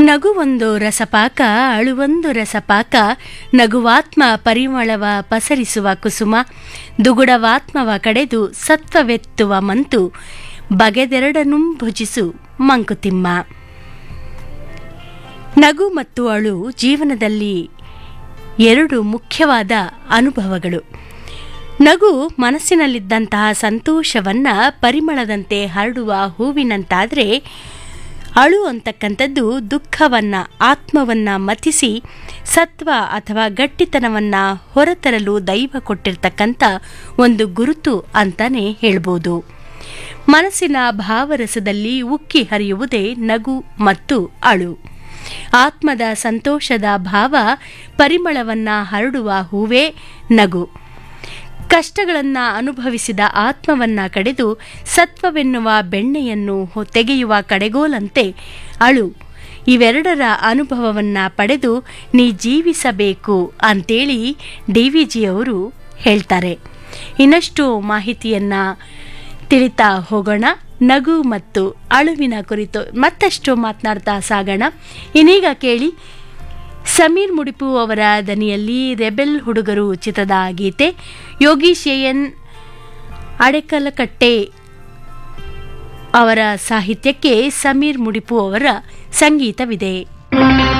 ನಗುವೊಂದು ರಸಪಾಕ ಅಳುವೊಂದು ರಸಪಾಕ ನಗುವಾತ್ಮ ಪರಿಮಳವ ಪಸರಿಸುವ ಕುಸುಮ ದುಗುಡವಾತ್ಮವ ಕಡೆದು ಸತ್ವವೆತ್ತುವ ಮಂತು ಬಗೆದೆರಡನ್ನೂ ಭುಜಿಸು ಮಂಕುತಿಮ್ಮ ನಗು ಮತ್ತು ಅಳು ಜೀವನದಲ್ಲಿ ಎರಡು ಮುಖ್ಯವಾದ ಅನುಭವಗಳು ನಗು ಮನಸ್ಸಿನಲ್ಲಿದ್ದಂತಹ ಸಂತೋಷವನ್ನ ಪರಿಮಳದಂತೆ ಹರಡುವ ಹೂವಿನಂತಾದರೆ ಅಳು ಅಂತಕ್ಕಂಥದ್ದು ದುಃಖವನ್ನ ಆತ್ಮವನ್ನ ಮತಿಸಿ ಸತ್ವ ಅಥವಾ ಗಟ್ಟಿತನವನ್ನ ಹೊರತರಲು ದೈವ ಕೊಟ್ಟಿರ್ತಕ್ಕಂಥ ಒಂದು ಗುರುತು ಅಂತಾನೆ ಹೇಳ್ಬೋದು ಮನಸ್ಸಿನ ಭಾವರಸದಲ್ಲಿ ಉಕ್ಕಿ ಹರಿಯುವುದೇ ನಗು ಮತ್ತು ಅಳು ಆತ್ಮದ ಸಂತೋಷದ ಭಾವ ಪರಿಮಳವನ್ನ ಹರಡುವ ಹೂವೇ ನಗು ಕಷ್ಟಗಳನ್ನು ಅನುಭವಿಸಿದ ಆತ್ಮವನ್ನ ಕಡೆದು ಸತ್ವವೆನ್ನುವ ಬೆಣ್ಣೆಯನ್ನು ತೆಗೆಯುವ ಕಡೆಗೋಲಂತೆ ಅಳು ಇವೆರಡರ ಅನುಭವವನ್ನ ಪಡೆದು ನೀ ಜೀವಿಸಬೇಕು ಅಂತೇಳಿ ಡಿ ವಿ ಜಿಯವರು ಹೇಳ್ತಾರೆ ಇನ್ನಷ್ಟು ಮಾಹಿತಿಯನ್ನ ತಿಳಿತಾ ಹೋಗೋಣ ನಗು ಮತ್ತು ಅಳುವಿನ ಕುರಿತು ಮತ್ತಷ್ಟು ಮಾತನಾಡ್ತಾ ಸಾಗೋಣ ಇನ್ನೀಗ ಕೇಳಿ ಸಮೀರ್ ಮುಡಿಪು ಅವರ ದನಿಯಲ್ಲಿ ರೆಬೆಲ್ ಹುಡುಗರು ಚಿತ್ರದ ಗೀತೆ ಯೋಗೀಶ್ ಎನ್ ಅಡೆಕಲಕಟ್ಟೆ ಅವರ ಸಾಹಿತ್ಯಕ್ಕೆ ಸಮೀರ್ ಮುಡಿಪು ಅವರ ಸಂಗೀತವಿದೆ